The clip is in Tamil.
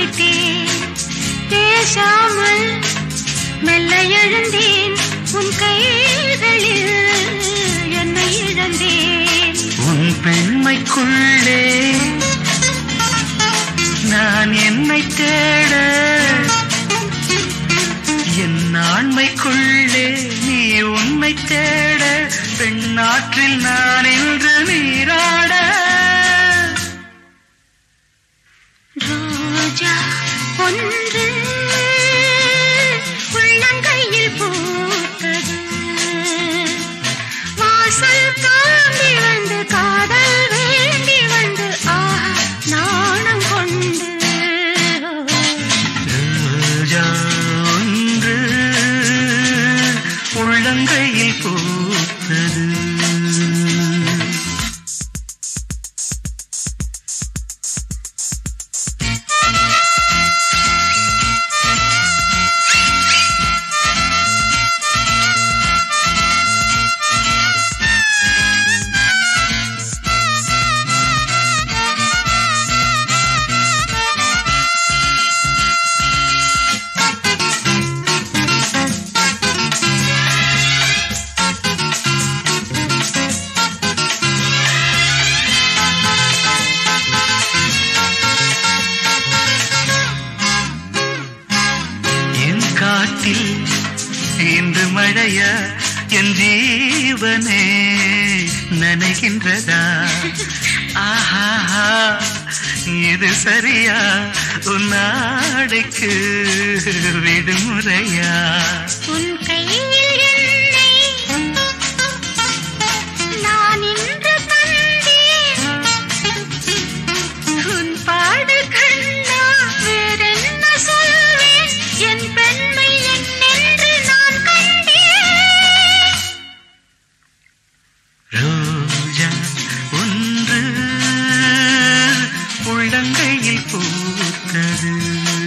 நினைத்தேன் பேசாமல் மெல்ல எழுந்தேன் உன் கைகளில் என்னை இழந்தேன் உன் பெண்மைக்குள்ளே நான் என்னை தேட என் ஆண்மைக்குள்ளே நீ உன்னை தேட பெண்ணாற்றில் நான் இன்று நீராட ரோஜா ஒன்று உள்ளங்கையில் பூத்தது வாசல் தாண்டி வந்து காதல் வேண்டி வந்து ஆஹா நாணம் கொண்டு ரோஜா ஒன்று உள்ளங்கையில் பூத்தது என் காட்டில் இன்று மழைய என் ஜீவனே நனைகின்றதா ஆஹா இது சரியா உன் நாடைக்கு விடுமுறையா உன் கையில் என்னை நான் இன்று தந்தேன் உன் பாடு கண்ணா வேறென்ன சொல்வேன் என் பெண்மை என்னென்று நான் கண்டேன் ரோஜா ஒன்று உள்ளங்கையில் பூத்தது